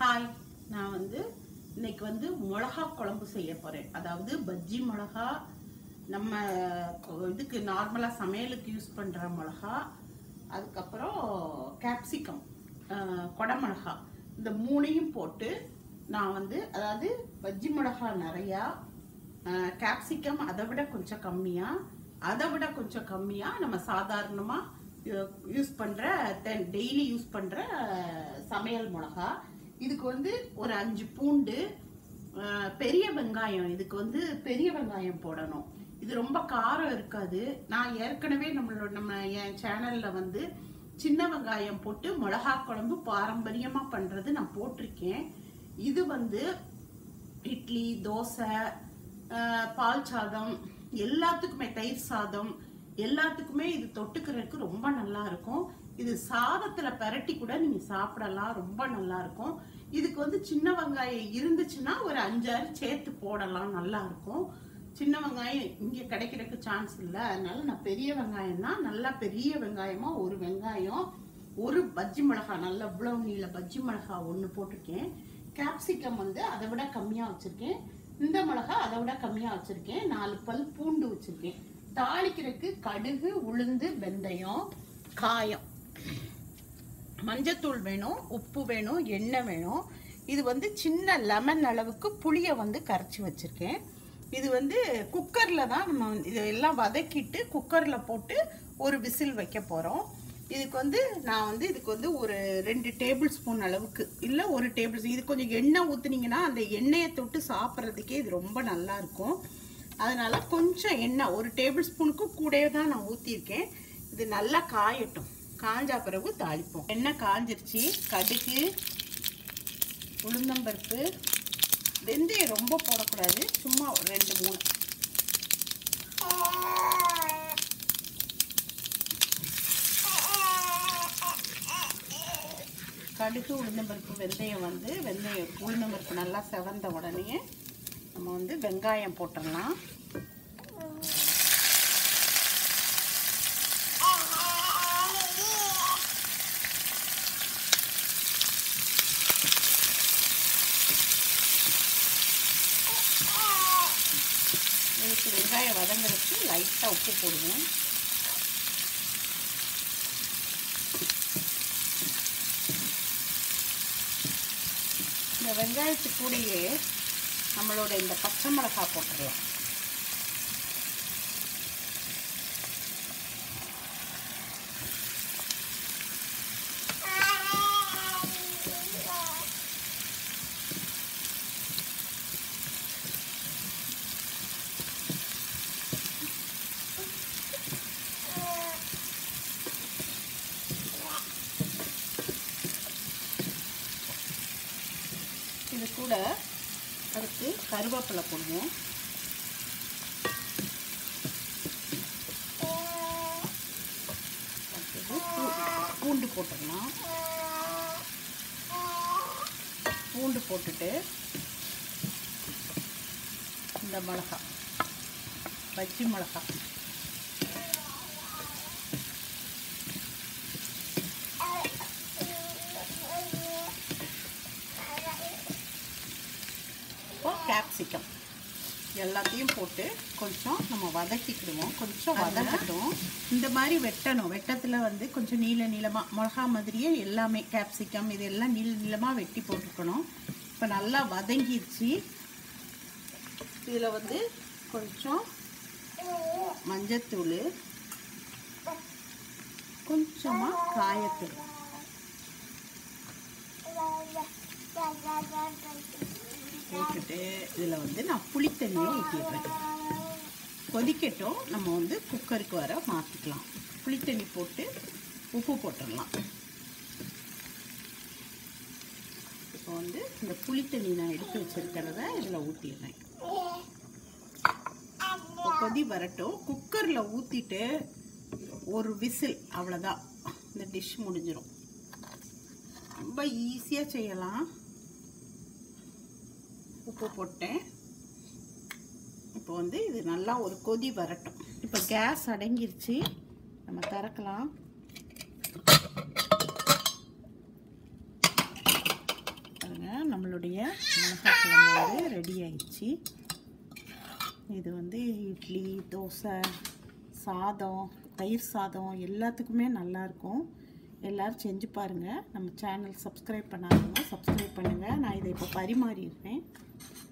hi நான் வந்து இன்னைக்கு வந்து மிளகா குழம்பு செய்ய போறேன் அதாவது பஜ்ஜி மிளகா நம்ம கொ- இதுக்கு நார்மலாக சமையலுக்கு யூஸ் பண்ற மிளகா அதுக்கப்புறம் கேப்சிகம் கொடமிளகா இந்த மூணையும் போட்டு நான் வந்து அதாவது பஜ்ஜி மிளகா நிறையா கேப்சிகம் அதை விட கொஞ்சம் கம்மியா அதை விட கொஞ்சம் கம்மியா நம்ம சாதாரணமா யூஸ் பண்ற டெய்லி யூஸ் பண்ற அஹ், சமையல் மிளகா இதுக்கு வந்து ஒரு அஞ்சு பூண்டு அஹ், பெரிய வெங்காயம் இதுக்கு வந்து பெரிய வெங்காயம் போடணும் இது ரொம்ப காரம் இருக்காது நான் ஏற்கனவே நம்மளோட நம்ம என் சேனல்ல வந்து சின்ன வெங்காயம் போட்டு மிளகா குழம்பு பாரம்பரியமா பண்றது நான் போட்டிருக்கேன் இது வந்து இட்லி தோசை ஆஹ், பால் சாதம் எல்லாத்துக்குமே தயிர் சாதம் எல்லாத்துக்குமே இது தொட்டுக்கிறதுக்கு ரொம்ப நல்லா இருக்கும் இது சாதத்துல பெரட்டி கூட நீங்க சாப்பிடலாம் ரொம்ப நல்லா இருக்கும் இதுக்கு வந்து சின்ன வெங்காயம் இருந்துச்சுன்னா ஒரு அஞ்சாறு சேர்த்து போடலாம் நல்லா இருக்கும் சின்ன வெங்காயம் இங்க கிடைக்கிறதுக்கு சான்ஸ் இல்லை அதனால நான் பெரிய வெங்காயம் தான் நல்லா பெரிய வெங்காயமா ஒரு வெங்காயம் ஒரு பஜ்ஜி மிளகா நல்ல இவ்வளவு நீள பஜ்ஜி மிளகா ஒன்று போட்டிருக்கேன் கேப்சிகம் வந்து அதை விட கம்மியாக வச்சுருக்கேன் இந்த மிளகா அதை விட கம்மியாக வச்சுருக்கேன் நாலு பல் பூண்டு வச்சுருக்கேன் தாளிக்கிறதுக்கு கடுகு உளுந்து வெந்தயம் காயம் மஞ்சத்தூள் வேணும் உப்பு வேணும் எண்ணெய் வேணும் இது வந்து சின்ன லெமன் அளவுக்கு புளியை வந்து கரைச்சி வச்சுருக்கேன் இது வந்து குக்கரில் தான் நம்ம வந்து இதெல்லாம் வதக்கிட்டு குக்கரில் போட்டு ஒரு விசில் வைக்க போகிறோம் இதுக்கு வந்து நான் வந்து இதுக்கு வந்து ஒரு ரெண்டு டேபிள் ஸ்பூன் அளவுக்கு இல்லை ஒரு டேபிள் ஸ்பூன் இது கொஞ்சம் எண்ணெய் ஊற்றுனீங்கன்னா அந்த எண்ணெயை தொட்டு சாப்பிட்றதுக்கே இது ரொம்ப நல்லா இருக்கும் அதனால கொஞ்சம் எண்ணெய் ஒரு டேபிள் ஸ்பூனுக்கு கூடவே தான் நான் ஊற்றிருக்கேன் இது நல்லா காயட்டும் காஞ்சா பிறகு தாளிப்போம் எண்ணெய் காஞ்சிருச்சு கடுகு உளுந்தம்பருப்பு வெந்தயம் ரொம்ப போடக்கூடாது சும்மா ஒரு ரெண்டு மூணு கடுகு உளுந்தம்பருப்பு வெந்தயம் வந்து வெந்தயம் உளுந்தம்பருப்பு நல்லா செவந்த உடனே நம்ம வந்து வெங்காயம் போட்டுடலாம் இதுக்கு வெங்காயம் வதங்குறதுக்கு லைட்டாக உப்பு போடுவேன் இந்த வெங்காயத்து கூடயே நம்மளோட இந்த பச்சை மிளகாய் போட்டுடலாம் இது கூட அடுத்து கருவேப்பிலை போடுவோம் அடுத்தது பூ- பூண்டு போட்டுடலாம் பூண்டு போட்டுட்டு இந்த மிளகா பஜ்ஜி மிளகா இப்போ கேப்சிகம் எல்லாத்தையும் போட்டு கொஞ்சம் நம்ம வதக்கிக்கிடுவோம் கொஞ்சம் வதக்கட்டும் இந்த மாதிரி வெட்டணும் வெட்டத்தில் வந்து கொஞ்சம் நீள நீளமாக மிளகா மாதிரியே எல்லாமே கேப்சிகம் இது எல்லாம் நீள நீளமாக வெட்டி போட்டுக்கணும் இப்போ நல்லா வதங்கிருச்சு இதில் வந்து கொஞ்சம் மஞ்சத்தூள் கொஞ்சமாக காயத்தூள் போட்டுட்டு இதில் வந்து நான் புளித்தண்ணியை ஊற்றிடுறேன் கொதிக்கட்டும் நம்ம வந்து குக்கருக்கு வர மாற்றிக்கலாம் புளித்தண்ணி போட்டு உப்பு போட்டுடலாம் இப்போ வந்து இந்த புளித்தண்ணி நான் எடுத்து வச்சிருக்கிறத இதில் ஊற்றிடுறேன் இப்போ கொதி வரட்டும் குக்கரில் ஊற்றிட்டு ஒரு விசில் அவ்வளோதான் இந்த டிஷ் முடிஞ்சிடும் ரொம்ப ஈஸியாக செய்யலாம் உப்பு போட்டேன் இப்போ வந்து இது நல்லா ஒரு கொதி வரட்டும் இப்போ கேஸ் அடங்கிருச்சு நம்ம திறக்கலாம் பாருங்க சாம்பார் ரெடி ஆயிடுச்சு இது வந்து இட்லி தோசை சாதம் தயிர் சாதம் எல்லாத்துக்குமே நல்லாயிருக்கும் எல்லோரும் செஞ்சு பாருங்கள் நம்ம சேனல் சப்ஸ்கிரைப் பண்ணாதவங்க சப்ஸ்கிரைப் பண்ணுங்கள் நான் இதை இப்போ பரிமாறிடுறேன்